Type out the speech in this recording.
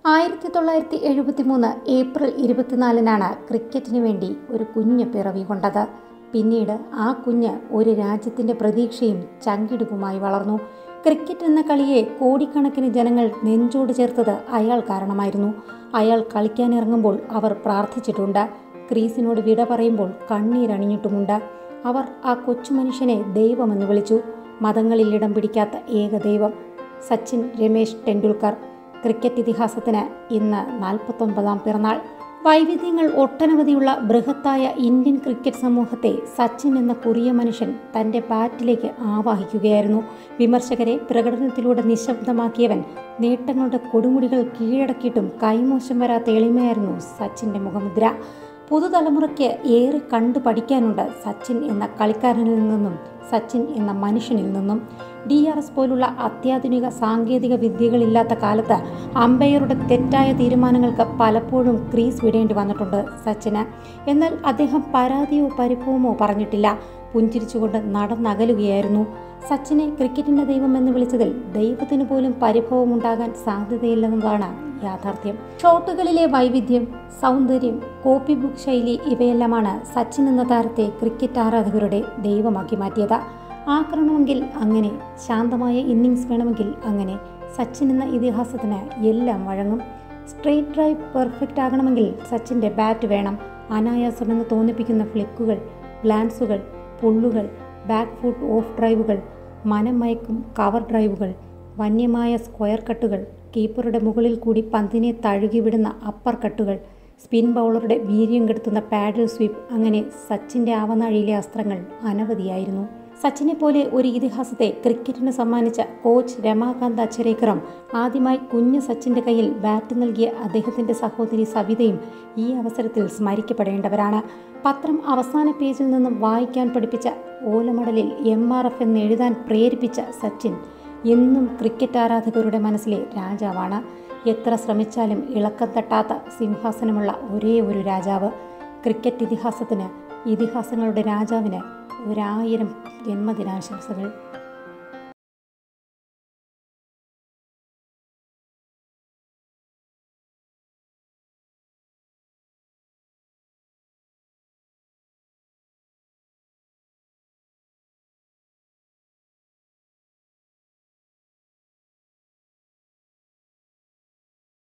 ആയിരത്തി തൊള്ളായിരത്തി എഴുപത്തി മൂന്ന് ഏപ്രിൽ ഇരുപത്തിനാലിനാണ് ക്രിക്കറ്റിന് വേണ്ടി ഒരു കുഞ്ഞ് പിറവി കൊണ്ടത് പിന്നീട് ആ കുഞ്ഞ് ഒരു രാജ്യത്തിന്റെ പ്രതീക്ഷയും ചങ്കിടുപ്പുമായി വളർന്നു ക്രിക്കറ്റ് എന്ന കളിയെ കോടിക്കണക്കിന് ജനങ്ങൾ നെഞ്ചോട് ചേർത്തത് അയാൾ കാരണമായിരുന്നു അയാൾ കളിക്കാനിറങ്ങുമ്പോൾ അവർ പ്രാർത്ഥിച്ചിട്ടുണ്ട് ക്രീസിനോട് വിട പറയുമ്പോൾ കണ്ണീരണിഞ്ഞിട്ടുമുണ്ട് അവർ ആ കൊച്ചു മനുഷ്യനെ ദൈവമെന്ന് വിളിച്ചു മതങ്ങളിൽ ഇടം പിടിക്കാത്ത ഏക ദൈവം സച്ചിൻ രമേശ് ടെണ്ടുൽക്കർ ക്രിക്കറ്റ് ഇതിഹാസത്തിന് ഇന്ന് നാൽപ്പത്തൊമ്പതാം പിറന്നാൾ വൈവിധ്യങ്ങൾ ഒട്ടനവധിയുള്ള ബൃഹത്തായ ഇന്ത്യൻ ക്രിക്കറ്റ് സമൂഹത്തെ സച്ചിൻ എന്ന കുറിയ മനുഷ്യൻ തൻ്റെ ബാറ്റിലേക്ക് ആവാഹിക്കുകയായിരുന്നു വിമർശകരെ പ്രകടനത്തിലൂടെ നിശബ്ദമാക്കിയവൻ നേട്ടങ്ങളുടെ കൊടുമുടികൾ കീഴടക്കിയിട്ടും കൈമോശം വരാത്ത എളിമയായിരുന്നു സച്ചിൻ്റെ മുഖമുദ്ര പുതുതലമുറയ്ക്ക് ഏറെ കണ്ടു പഠിക്കാനുണ്ട് സച്ചിൻ എന്ന കളിക്കാരനിൽ നിന്നും സച്ചിൻ എന്ന മനുഷ്യനിൽ നിന്നും ഡി ആർ എസ് പോലുള്ള അത്യാധുനിക സാങ്കേതിക വിദ്യകളില്ലാത്ത കാലത്ത് അമ്പയറുടെ തെറ്റായ തീരുമാനങ്ങൾക്ക് പലപ്പോഴും ക്രീസ് വിടേണ്ടി വന്നിട്ടുണ്ട് സച്ചിന് എന്നാൽ അദ്ദേഹം പരാതിയോ പരിഭവമോ പറഞ്ഞിട്ടില്ല പുഞ്ചിരിച്ചുകൊണ്ട് നടന്നകലുകയായിരുന്നു സച്ചിനെ ക്രിക്കറ്റിന്റെ ദൈവം എന്ന് വിളിച്ചതിൽ ദൈവത്തിന് പോലും പരിഭവമുണ്ടാകാൻ സാധ്യതയില്ലെന്നതാണ് യാഥാർത്ഥ്യം ഷോട്ടുകളിലെ വൈവിധ്യം സൗന്ദര്യം കോപ്പി ബുക്ക് ശൈലി ഇവയെല്ലാമാണ് സച്ചിൻ എന്ന താരത്തെ ക്രിക്കറ്റ് ആരാധകരുടെ ദൈവമാക്കി മാറ്റിയത് ആക്രമണമെങ്കിൽ അങ്ങനെ ശാന്തമായ ഇന്നിങ്സ് വേണമെങ്കിൽ അങ്ങനെ സച്ചിൻ എന്ന ഇതിഹാസത്തിന് എല്ലാം വഴങ്ങും സ്ട്രെയിറ്റ് ഡ്രൈവ് പെർഫെക്റ്റ് ആകണമെങ്കിൽ സച്ചിൻ്റെ ബാറ്റ് വേണം അനായാസമെന്ന് തോന്നിപ്പിക്കുന്ന ഫ്ലിക്കുകൾ ഗ്ലാൻസുകൾ പുള്ളുകൾ ബാക്ക് ഫുട്ട് ഓഫ് ഡ്രൈവുകൾ മനം മയക്കും കവർ ഡ്രൈവുകൾ വന്യമായ സ്ക്വയർ കട്ടുകൾ കീപ്പറുടെ മുകളിൽ കൂടി പന്തിനെ തഴുകിവിടുന്ന അപ്പർ കട്ടുകൾ സ്പിൻ ബൗളറുടെ വീര്യം കെടുത്തുന്ന പാഡിൽ സ്വീപ്പ് അങ്ങനെ സച്ചിൻ്റെ ആവനാഴിയിലെ അസ്ത്രങ്ങൾ അനവധിയായിരുന്നു സച്ചിനെ പോലെ ഒരു ഇതിഹാസത്തെ ക്രിക്കറ്റിന് സമ്മാനിച്ച കോച്ച് രമാകാന്ത് അച്ചരേക്കറും ആദ്യമായി കുഞ്ഞ് സച്ചിന്റെ കയ്യിൽ ബാറ്റ് നൽകിയ അദ്ദേഹത്തിന്റെ സഹോദരി സവിതയും ഈ അവസരത്തിൽ സ്മരിക്കപ്പെടേണ്ടവരാണ് പത്രം അവസാന പേജിൽ നിന്നും വായിക്കാൻ പഠിപ്പിച്ച ഓലമടലിൽ എം ആർ എഫ് എന്ന് എഴുതാൻ പ്രേരിപ്പിച്ച സച്ചിൻ എന്നും ക്രിക്കറ്റ് ആരാധകരുടെ മനസ്സിലെ രാജാവാണ് എത്ര ശ്രമിച്ചാലും ഇളക്കം തട്ടാത്ത സിംഹാസനമുള്ള ഒരേ ഒരു രാജാവ് ക്രിക്കറ്റ് ഇതിഹാസത്തിന് ഇതിഹാസങ്ങളുടെ രാജാവിന് ഒരായിരം ജന്മദിനാശംസകൾ